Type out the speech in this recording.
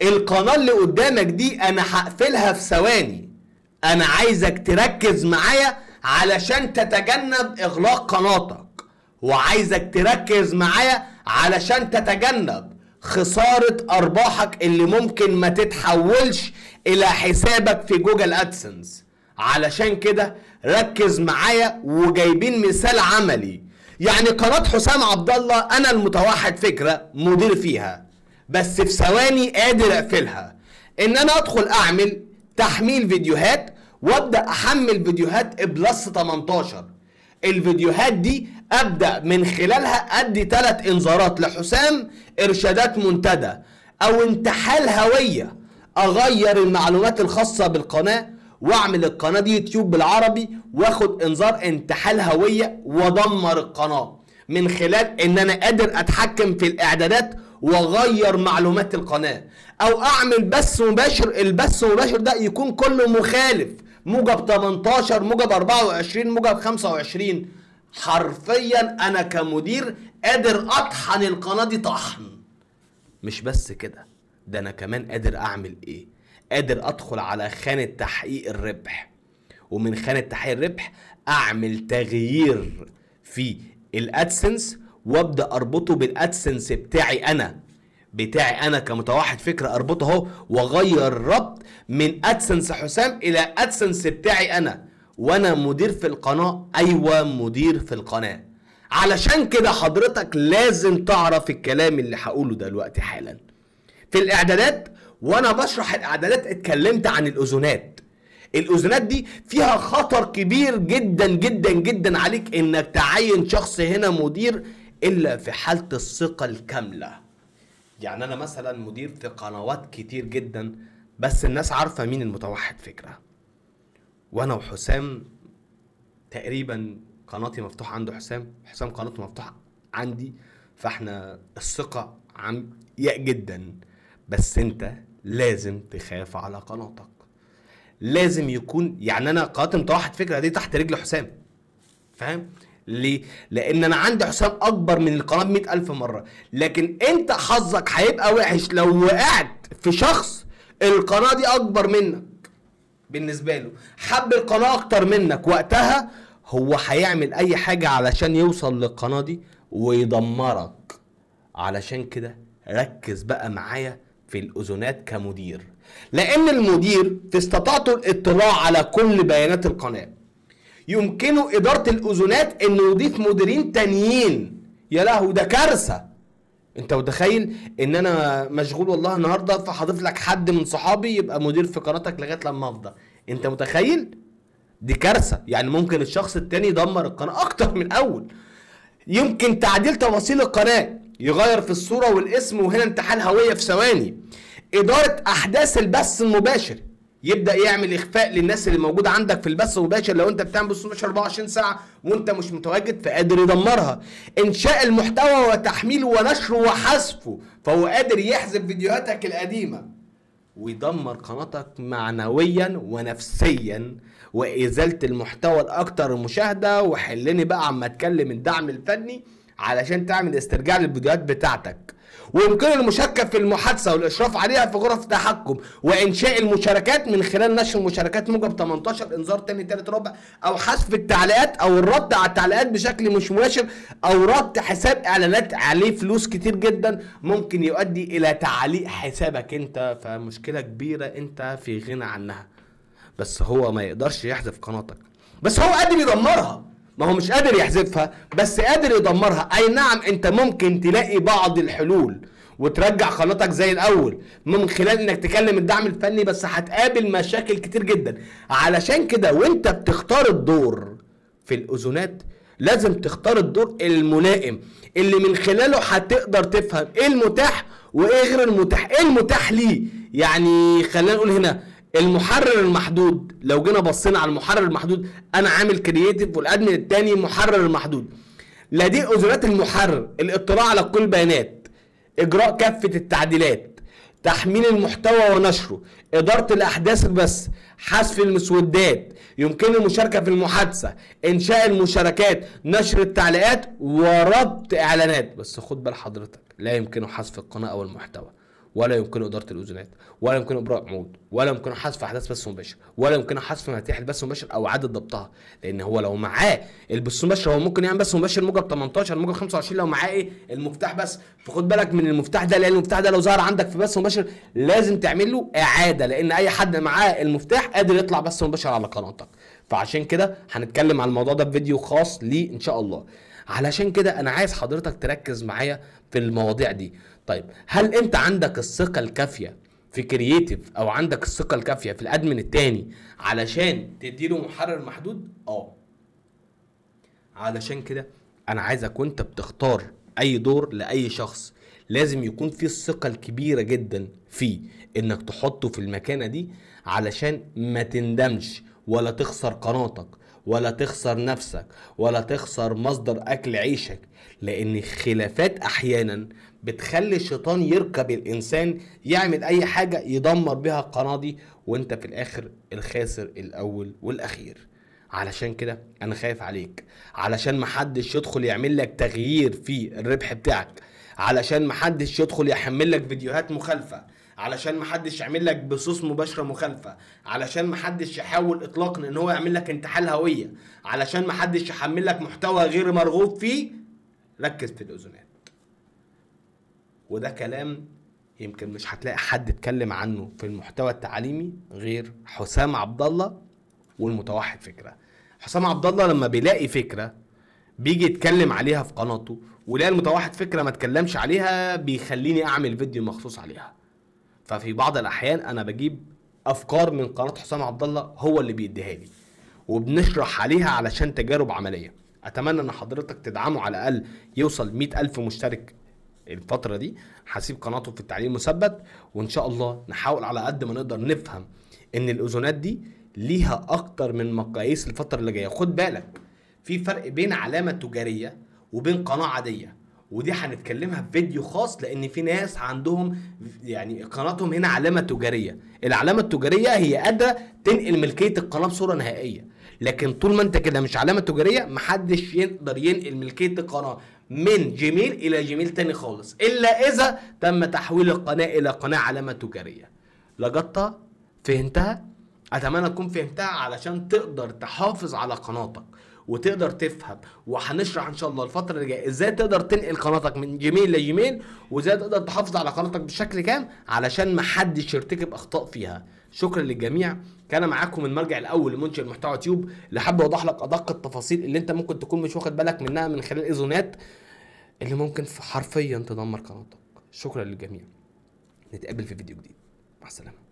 القناه اللي قدامك دي انا هقفلها في ثواني انا عايزك تركز معايا علشان تتجنب اغلاق قناتك وعايزك تركز معايا علشان تتجنب خسارة ارباحك اللي ممكن ما تتحولش الى حسابك في جوجل ادسنس علشان كده ركز معايا وجايبين مثال عملي يعني قناة حسام عبد الله انا المتوحد فكرة مدير فيها بس في ثواني قادر اقفلها ان انا ادخل اعمل تحميل فيديوهات وابدا احمل فيديوهات بلس 18 الفيديوهات دي ابدا من خلالها ادي ثلاث انذارات لحسام ارشادات منتدى او انتحال هويه اغير المعلومات الخاصه بالقناه واعمل القناه دي يوتيوب بالعربي واخد انذار انتحال هويه وادمر القناه من خلال ان انا قادر اتحكم في الاعدادات واغير معلومات القناه او اعمل بث مباشر البث المباشر ده يكون كله مخالف موجب 18 موجب 24 موجب 25 حرفيا انا كمدير قادر اطحن القناه دي طحن مش بس كده ده انا كمان قادر اعمل ايه قادر ادخل على خانه تحقيق الربح ومن خانه تحقيق الربح اعمل تغيير في الادسنس وابدا اربطه بالادسنس بتاعي انا بتاعي انا كمتوحد فكره اربطه اهو واغير ربط من ادسنس حسام الى ادسنس بتاعي انا وانا مدير في القناه ايوه مدير في القناه علشان كده حضرتك لازم تعرف الكلام اللي هقوله دلوقتي حالا في الاعدادات وانا بشرح الاعدادات اتكلمت عن الاذونات الاذونات دي فيها خطر كبير جدا جدا جدا عليك انك تعين شخص هنا مدير الا في حاله الثقه الكامله يعني انا مثلا مدير في قنوات كتير جدا بس الناس عارفه مين المتوحد فكره وانا وحسام تقريبا قناتي مفتوحه عند حسام حسام قناته مفتوحه عندي فاحنا الثقه عمياء جدا بس انت لازم تخاف على قناتك لازم يكون يعني انا قناه متوحد فكره دي تحت رجل حسام فاهم ليه؟ لأن أنا عندي حسام أكبر من القناة ب ألف مرة، لكن أنت حظك هيبقى وحش لو وقعت في شخص القناة دي أكبر منك بالنسبة له، حب القناة أكتر منك وقتها هو هيعمل أي حاجة علشان يوصل للقناة دي ويدمرك. علشان كده ركز بقى معايا في الأذونات كمدير، لأن المدير في استطاعته الاطلاع على كل بيانات القناة. يمكنه إدارة الأذونات إنه يضيف مديرين تانيين يا لهوي ده كارثة أنت متخيل إن أنا مشغول والله النهاردة فهضيف لك حد من صحابي يبقى مدير في قناتك لغاية لما أفضى أنت متخيل؟ دي كارثة يعني ممكن الشخص التاني يدمر القناة أكتر من الأول يمكن تعديل تفاصيل القناة يغير في الصورة والاسم وهنا انتحال هوية في ثواني إدارة أحداث البث المباشر يبدا يعمل اخفاء للناس اللي موجوده عندك في البث المباشر لو انت بتعمل بث مباشر 24 ساعه وانت مش متواجد فقادر يدمرها انشاء المحتوى وتحميله ونشره وحذفه فهو قادر يحذف فيديوهاتك القديمه ويدمر قناتك معنويا ونفسيا وازاله المحتوى الاكثر مشاهده وحلني بقى عما اتكلم الدعم الفني علشان تعمل استرجاع للفيديوهات بتاعتك ويمكن المشاركه في المحادثه والاشراف عليها في غرف التحكم وانشاء المشاركات من خلال نشر المشاركات موجب 18 انذار تاني تالت رابع او حذف التعليقات او الرد على التعليقات بشكل مش مباشر او رد حساب اعلانات عليه فلوس كتير جدا ممكن يؤدي الى تعليق حسابك انت فمشكله كبيره انت في غنى عنها بس هو ما يقدرش يحذف قناتك بس هو قادر يدمرها ما هو مش قادر يحذفها بس قادر يدمرها اي نعم انت ممكن تلاقي بعض الحلول وترجع قناتك زي الاول من خلال انك تكلم الدعم الفني بس هتقابل مشاكل كتير جدا علشان كده وانت بتختار الدور في الاذونات لازم تختار الدور الملائم اللي من خلاله هتقدر تفهم ايه المتاح وايه غير المتاح ايه المتاح ليه يعني خلينا نقول هنا المحرر المحدود لو جينا بصينا على المحرر المحدود انا عامل كرييتيف والادمن الثاني محرر المحدود لا دي اذونات المحرر الاطلاع على كل البيانات اجراء كافه التعديلات تحميل المحتوى ونشره اداره الاحداث بس حذف المسودات يمكن المشاركه في المحادثه انشاء المشاركات نشر التعليقات وربط اعلانات بس خد بال حضرتك لا يمكنه حذف القناه او المحتوى ولا يمكنه اداره الاذونات ولا يمكنه ابراء عمود ولا يمكنه حذف احداث بث مباشر ولا يمكنه حذف مفاتيح البث المباشر او اعاده ضبطها لان هو لو معاه البث المباشر هو ممكن يعمل بث مباشر موجب 18 موجب 25 لو معاه ايه المفتاح بس فخد بالك من المفتاح ده لان المفتاح ده لو ظهر عندك في بث مباشر لازم تعمل له اعاده لان اي حد معاه المفتاح قادر يطلع بث مباشر على قناتك فعشان كده هنتكلم عن الموضوع ده في فيديو خاص ليه ان شاء الله علشان كده انا عايز حضرتك تركز معايا في المواضيع دي طيب هل انت عندك الثقه الكافيه في كرييتيف او عندك الثقه الكافيه في الادمن التاني علشان تديله محرر محدود اه علشان كده انا عايزك وانت بتختار اي دور لاي شخص لازم يكون في الثقة الكبيرة جدا فيه انك تحطه في المكانة دي علشان ما تندمش ولا تخسر قناتك ولا تخسر نفسك ولا تخسر مصدر اكل عيشك لان الخلافات احيانا بتخلي الشيطان يركب الانسان يعمل اي حاجة يدمر بها القناة دي وانت في الاخر الخاسر الاول والاخير علشان كده انا خايف عليك علشان محدش يدخل يعمل لك تغيير في الربح بتاعك علشان محدش يدخل يحمل لك فيديوهات مخالفة علشان محدش يعمل لك بصوص مباشرة مخالفة علشان محدش يحاول اطلاقا ان هو يعمل لك انتحال هوية علشان محدش يحمل لك محتوى غير مرغوب فيه ركز في الاذونات وده كلام يمكن مش هتلاقي حد اتكلم عنه في المحتوى التعليمي غير حسام عبد الله والمتوحد فكره حسام عبد الله لما بيلاقي فكره بيجي يتكلم عليها في قناته ولاقي المتوحد فكره ما اتكلمش عليها بيخليني اعمل فيديو مخصوص عليها ففي بعض الاحيان انا بجيب افكار من قناه حسام عبد الله هو اللي بيديها لي وبنشرح عليها علشان تجارب عمليه اتمنى ان حضرتك تدعمه على الاقل يوصل مئة الف مشترك الفترة دي هسيب قناته في التعليم مثبت وان شاء الله نحاول على قد ما نقدر نفهم ان الاذونات دي ليها اكتر من مقاييس الفترة اللي جاية خد بالك في فرق بين علامة تجارية وبين قناة عادية ودي هنتكلمها في فيديو خاص لان في ناس عندهم يعني قناتهم هنا علامة تجارية العلامة التجارية هي قادرة تنقل ملكية القناة بصورة نهائية لكن طول ما انت كده مش علامة تجارية محدش يقدر ينقل ملكية القناة من جيميل الى جيميل تاني خالص الا اذا تم تحويل القناة الى قناة علامة تجارية لقطتها فهمتها اتمنى تكون فهمتها علشان تقدر تحافظ على قناتك وتقدر تفهم وهنشرح ان شاء الله الفتره اللي جايه ازاي تقدر تنقل قناتك من جيميل لجيميل وازاي تقدر تحافظ على قناتك بشكل كام علشان ما حدش يرتكب اخطاء فيها شكرا للجميع كان معاكم المرجع الاول لمنشئ المحتوى تيوب اللي حابب اوضح لك ادق التفاصيل اللي انت ممكن تكون مش واخد بالك منها من خلال الاذونات اللي ممكن في حرفيا تدمر قناتك شكرا للجميع نتقابل في فيديو جديد مع السلامه